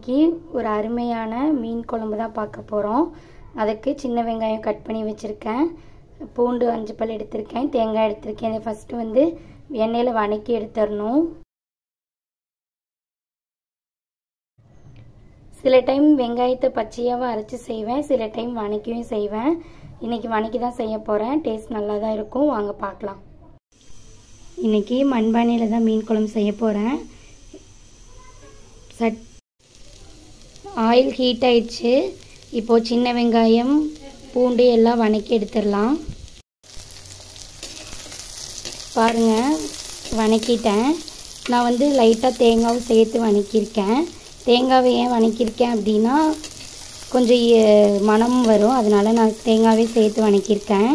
இன்னைக்கு ஒரு அருமையான மீன் குழம்பு தான் பார்க்க போகிறோம் அதுக்கு சின்ன வெங்காயம் கட் பண்ணி வச்சுருக்கேன் பூண்டு அஞ்சு பல் எடுத்திருக்கேன் தேங்காய் எடுத்திருக்கேன் இதை ஃபஸ்ட்டு வந்து எண்ணெயில் வணக்கி எடுத்துடணும் சில டைம் வெங்காயத்தை பச்சையாகவும் அரைச்சி செய்வேன் சில டைம் வணக்கியும் செய்வேன் இன்றைக்கி வணக்கி தான் செய்ய போகிறேன் டேஸ்ட் நல்லா தான் இருக்கும் வாங்க பார்க்கலாம் இன்றைக்கி மண்பானையில் தான் மீன் குழம்பு செய்ய போகிறேன் சட் ஆயில் ஹீட் ஆயிடுச்சு இப்போது சின்ன வெங்காயம் பூண்டு எல்லாம் வணக்கி எடுத்துடலாம் பாருங்கள் வணக்கிட்டேன் நான் வந்து லைட்டாக தேங்காவும் சேர்த்து வணக்கியிருக்கேன் தேங்காவை ஏன் வணக்கியிருக்கேன் அப்படின்னா கொஞ்சம் மனம் வரும் அதனால் நான் தேங்காவே சேர்த்து வணக்கியிருக்கேன்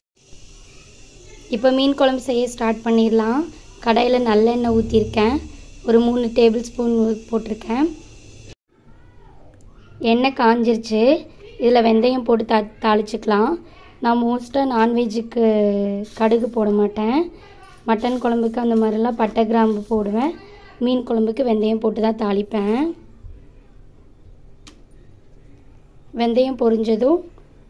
இப்போ மீன் குழம்பு செய்ய ஸ்டார்ட் பண்ணிடலாம் கடாயில் நல்லெண்ணெய் ஊற்றிருக்கேன் ஒரு மூணு டேபிள் ஸ்பூன் போட்டிருக்கேன் எண்ணெய் காஞ்சிருச்சு இதில் வெந்தயம் போட்டு தா தாளிச்சிக்கலாம் நான் மோஸ்ட்டாக நான்வெஜ்ஜுக்கு கடுகு போட மாட்டேன் மட்டன் குழம்புக்கு அந்த மாதிரிலாம் பட்டை கிராம்பு போடுவேன் மீன் குழம்புக்கு வெந்தயம் போட்டு தான் தாளிப்பேன் வெந்தயம் பொரிஞ்சதும்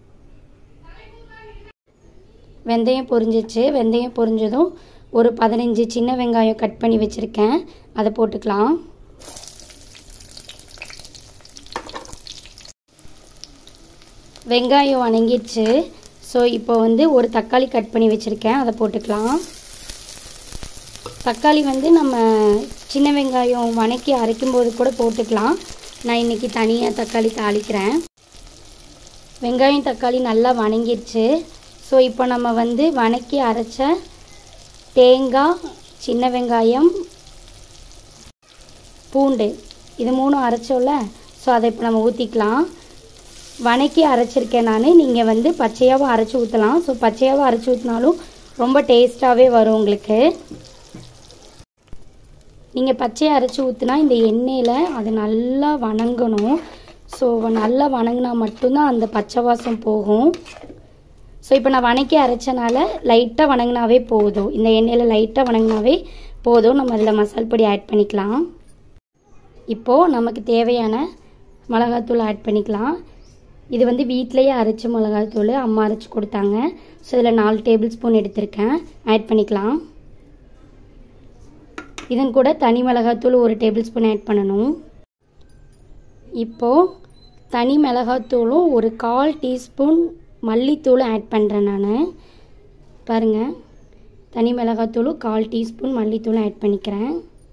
வெந்தயம் பொரிஞ்சிச்சு வெந்தயம் பொரிஞ்சதும் ஒரு பதினஞ்சு சின்ன வெங்காயம் கட் பண்ணி வச்சுருக்கேன் அதை போட்டுக்கலாம் வெங்காயம் வணங்கிடுச்சு ஸோ இப்போ வந்து ஒரு தக்காளி கட் பண்ணி வச்சுருக்கேன் அதை போட்டுக்கலாம் தக்காளி வந்து நம்ம சின்ன வெங்காயம் வணக்கி அரைக்கும்போது கூட போட்டுக்கலாம் நான் இன்றைக்கி தனியாக தக்காளி தாளிக்கிறேன் வெங்காயம் தக்காளி நல்லா வணங்கிடுச்சு ஸோ இப்போ நம்ம வந்து வணக்கி அரைச்ச தேங்காய் சின்ன வெங்காயம் பூண்டு இது மூணும் அரைச்சோல்ல ஸோ அதை இப்போ நம்ம ஊற்றிக்கலாம் வணக்கி அரைச்சிருக்கேன் நான் நீங்கள் வந்து பச்சையாகவும் அரைச்சி ஊற்றலாம் ஸோ பச்சையாகவும் அரைச்சி ஊற்றினாலும் ரொம்ப டேஸ்ட்டாகவே வரும் உங்களுக்கு நீங்கள் பச்சையை அரைச்சி ஊற்றினா இந்த எண்ணெயில் அது நல்லா வணங்கணும் ஸோ நல்லா வணங்கினா மட்டும்தான் அந்த பச்சை வாசம் போகும் ஸோ இப்போ நான் வணக்கி அரைச்சனால லைட்டாக வணங்கினாவே போதும் இந்த எண்ணெயில் லைட்டாக வணங்கினாவே போதும் நம்ம அதில் மசால் பொடி ஆட் பண்ணிக்கலாம் இப்போது நமக்கு தேவையான மிளகாத்தூள் ஆட் பண்ணிக்கலாம் இது வந்து வீட்டிலையே அரைச்ச மிளகாத்தூள் அம்மா அரைச்சி கொடுத்தாங்க ஸோ இதில் நாலு டேபிள் ஸ்பூன் எடுத்திருக்கேன் ஆட் பண்ணிக்கலாம் இதன் கூட தனி மிளகாத்தூள் ஒரு டேபிள் ஸ்பூன் ஆட் பண்ணணும் இப்போது தனி மிளகாத்தூளும் ஒரு கால் டீஸ்பூன் மல்லித்தூளும் ஆட் பண்ணுறேன் நான் பாருங்கள் தனி மிளகாத்தூளும் கால் டீஸ்பூன் மல்லித்தூளும் ஆட் பண்ணிக்கிறேன்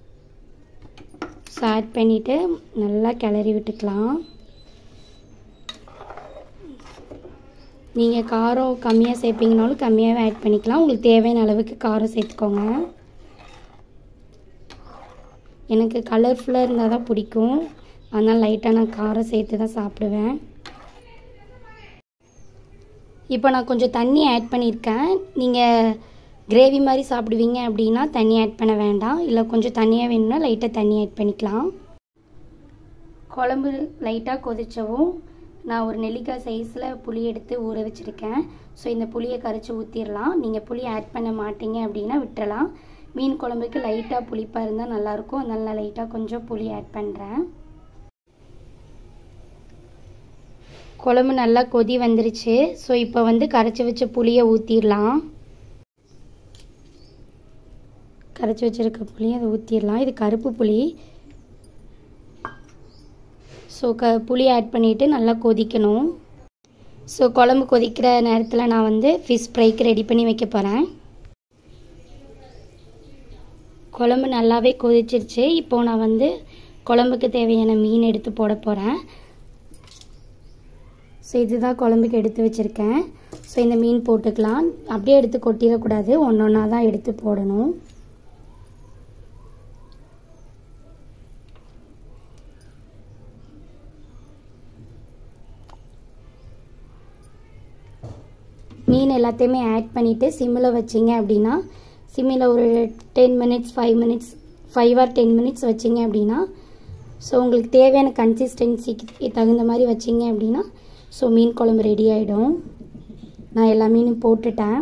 ஸோ ஆட் பண்ணிவிட்டு நல்லா கிளறி விட்டுக்கலாம் நீங்கள் காரம் கம்மியாக சேர்ப்பீங்கனாலும் கம்மியாகவே ஆட் பண்ணிக்கலாம் உங்களுக்கு தேவையான அளவுக்கு காரம் சேர்த்துக்கோங்க எனக்கு கலர்ஃபுல்லாக இருந்தால் தான் பிடிக்கும் அதனால் லைட்டாக நான் காரம் சேர்த்து தான் சாப்பிடுவேன் இப்போ நான் கொஞ்சம் தண்ணி ஆட் பண்ணியிருக்கேன் நீங்கள் கிரேவி மாதிரி சாப்பிடுவீங்க அப்படின்னா தண்ணி ஆட் பண்ண வேண்டாம் இல்லை கொஞ்சம் தண்ணியாக வேணும்னா லைட்டாக தண்ணி ஆட் பண்ணிக்கலாம் குழம்பு லைட்டாக கொதிச்சவும் நான் ஒரு நெல்லிக்காய் சைஸில் புளி எடுத்து ஊற வச்சுருக்கேன் ஸோ இந்த புளியை கரைச்சி ஊற்றிடலாம் நீங்கள் புளி ஆட் பண்ண மாட்டீங்க அப்படின்னா விட்டுறலாம் மீன் குழம்புக்கு லைட்டாக புளிப்பாக இருந்தால் நல்லாயிருக்கும் அதனால் நான் லைட்டாக கொஞ்சம் புளி ஆட் பண்ணுறேன் குழம்பு நல்லா கொதி வந்துருச்சு ஸோ இப்போ வந்து கரைச்சி வச்ச புளியை ஊற்றிடலாம் கரைச்சி வச்சுருக்க புளியை அதை ஊற்றிடலாம் இது கருப்பு புளி ஸோ க புளி ஆட் பண்ணிவிட்டு நல்லா கொதிக்கணும் ஸோ குழம்பு கொதிக்கிற நேரத்தில் நான் வந்து ஃபிஷ் ஃப்ரைக்கு ரெடி பண்ணி வைக்க போகிறேன் குழம்பு நல்லாவே கொதிச்சிருச்சு இப்போது நான் வந்து குழம்புக்கு தேவையான மீன் எடுத்து போட போகிறேன் ஸோ இதுதான் குழம்புக்கு எடுத்து வச்சுருக்கேன் ஸோ இந்த மீன் போட்டுக்கலாம் அப்படியே எடுத்து கொட்டிடக்கூடாது ஒன்று ஒன்றா தான் எடுத்து போடணும் மீன் எல்லாத்தையுமே ஆட் பண்ணிவிட்டு சிம்மில் வச்சிங்க அப்படின்னா சிம்மில் ஒரு ten minutes five minutes five or ten minutes வச்சிங்க அப்படின்னா ஸோ உங்களுக்கு தேவையான கன்சிஸ்டன்சிக்கு தகுந்த மாதிரி வச்சிங்க அப்படின்னா ஸோ மீன் குழம்பு ரெடி ஆகிடும் நான் எல்லா மீனும் போட்டுட்டேன்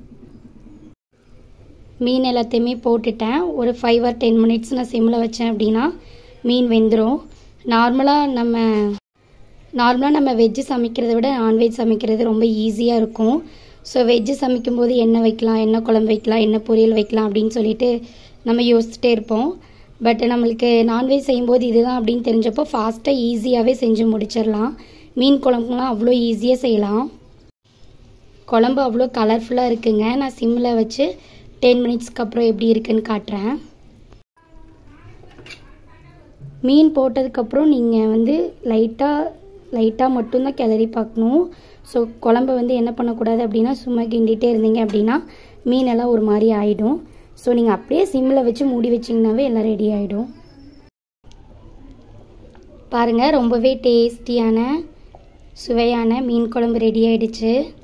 மீன் எல்லாத்தையுமே போட்டுட்டேன் ஒரு ஃபைவ் ஆர் டென் மினிட்ஸ் நான் சிம்மில் வச்சேன் அப்படின்னா மீன் வெந்துடும் நார்மலாக நம்ம நார்மலாக நம்ம வெஜ்ஜு சமைக்கிறத விட நான்வெஜ் சமைக்கிறது ரொம்ப ஈஸியாக இருக்கும் ஸோ வெஜ்ஜு சமைக்கும்போது என்ன வைக்கலாம் என்ன குழம்பு வைக்கலாம் என்ன பொரியல் வைக்கலாம் அப்படின்னு சொல்லிட்டு நம்ம யோசிச்சுட்டே இருப்போம் பட் நம்மளுக்கு நான்வெஜ் செய்யும்போது இதுதான் அப்படின்னு தெரிஞ்சப்போ ஃபாஸ்ட்டாக ஈஸியாகவே செஞ்சு முடிச்சிடலாம் மீன் குழம்புலாம் அவ்வளோ ஈஸியாக செய்யலாம் குழம்பு அவ்வளோ கலர்ஃபுல்லாக இருக்குங்க நான் சிம்மில் வச்சு டென் மினிட்ஸ்க்கு அப்புறம் எப்படி இருக்குன்னு காட்டுறேன் மீன் போட்டதுக்கப்புறம் நீங்கள் வந்து லைட்டாக லைட்டாக மட்டும்தான் கிளறி பார்க்கணும் ஸோ குழம்ப வந்து என்ன பண்ணக்கூடாது அப்படின்னா சும்மா கிண்டிகிட்டே இருந்தீங்க அப்படின்னா மீனெல்லாம் ஒரு மாதிரி ஆகிடும் ஸோ நீங்கள் அப்படியே சிம்மில் வச்சு மூடி வச்சிங்கனாவே எல்லாம் ரெடி ஆகிடும் பாருங்கள் ரொம்பவே டேஸ்டியான சுவையான மீன் குழம்பு ரெடி ஆயிடுச்சு